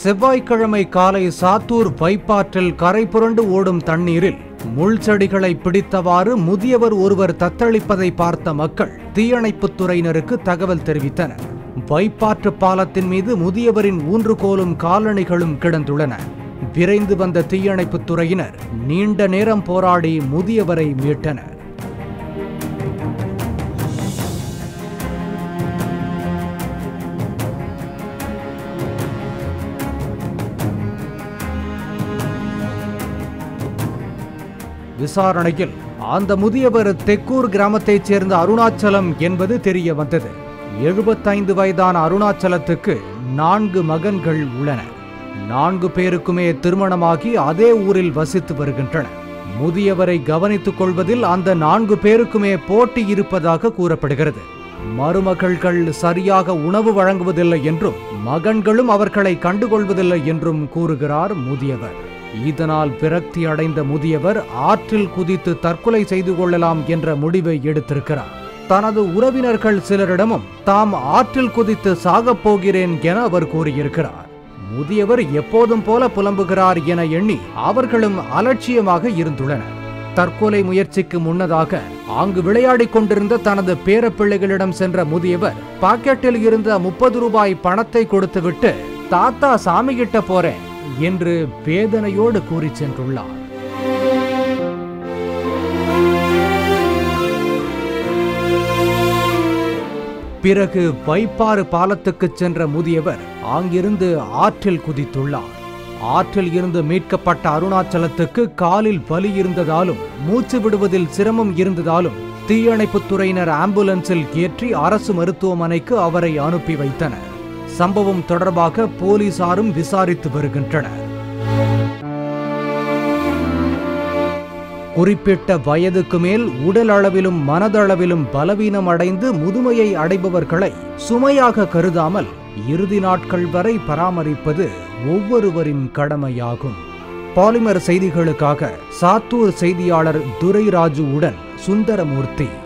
செவ்வாய்க்கிழமை காலை சாத்தூர் வைப்பாற்றில் கரை புரண்டு ஓடும் தண்ணீரில் முள் செடிகளை பிடித்தவாறு முதியவர் ஒருவர் தத்தளிப்பதை பார்த்த மக்கள் தீயணைப்புத் துறையினருக்கு தகவல் தெரிவித்தனர் வைப்பாற்று பாலத்தின் மீது முதியவரின் ஊன்றுகோலும் காலணிகளும் கிடந்துள்ளன விரைந்து வந்த தீயணைப்புத் துறையினர் நீண்ட நேரம் போராடி முதியவரை மீட்டனர் விசாரணையில் அந்த முதியவர் தெக்கூர் கிராமத்தைச் சேர்ந்த அருணாச்சலம் என்பது தெரிய வந்தது எழுபத்தைந்து வயதான அருணாச்சலத்துக்கு நான்கு மகன்கள் உள்ளனர் நான்கு பேருக்குமே திருமணமாகி அதே ஊரில் வசித்து வருகின்றனர் முதியவரை கவனித்துக் கொள்வதில் அந்த நான்கு பேருக்குமே போட்டி இருப்பதாக கூறப்படுகிறது மருமகள்கள் சரியாக உணவு வழங்குவதில்லை என்றும் மகன்களும் அவர்களை கண்டுகொள்வதில்லை என்றும் கூறுகிறார் முதியவர் இதனால் விரக்தி அடைந்த முதியவர் ஆற்றில் குதித்து தற்கொலை செய்து கொள்ளலாம் என்ற முடிவை எடுத்திருக்கிறார் தனது உறவினர்கள் சிலரிடமும் தாம் ஆற்றில் குதித்து சாகப் போகிறேன் என அவர் கூறியிருக்கிறார் முதியவர் எப்போதும் போல புலம்புகிறார் என எண்ணி அவர்களும் அலட்சியமாக இருந்துள்ளனர் தற்கொலை முயற்சிக்கு முன்னதாக அங்கு விளையாடிக் கொண்டிருந்த தனது பேரப்பிள்ளைகளிடம் சென்ற முதியவர் பாக்கெட்டில் இருந்த முப்பது ரூபாய் பணத்தை கொடுத்துவிட்டு தாத்தா சாமிகிட்ட போறேன் என்று வேதனையோடு கூறி சென்றுள்ளார் பிறகு வைப்பாறு பாலத்துக்கு சென்ற முதியவர் அங்கிருந்து ஆற்றில் குதித்துள்ளார் ஆற்றில் இருந்து மீட்கப்பட்ட அருணாச்சலத்துக்கு காலில் வலி இருந்ததாலும் மூச்சு விடுவதில் சிரமம் இருந்ததாலும் தீயணைப்புத் துறையினர் ஆம்புலன்ஸில் ஏற்றி அரசு மருத்துவமனைக்கு அவரை அனுப்பி வைத்தனர் சம்பவம் தொடர்பாக போலீசாரும் விசாரித்து வருகின்றனர் குறிப்பிட்ட வயதுக்கு மேல் உடல் அளவிலும் மனதளவிலும் பலவீனம் அடைந்து முதுமையை அடைபவர்களை சுமையாக கருதாமல் இறுதி நாட்கள் வரை பராமரிப்பது ஒவ்வொருவரின் கடமையாகும் பாலிமர் செய்திகளுக்காக சாத்தூர் செய்தியாளர் துரைராஜுவுடன் சுந்தரமூர்த்தி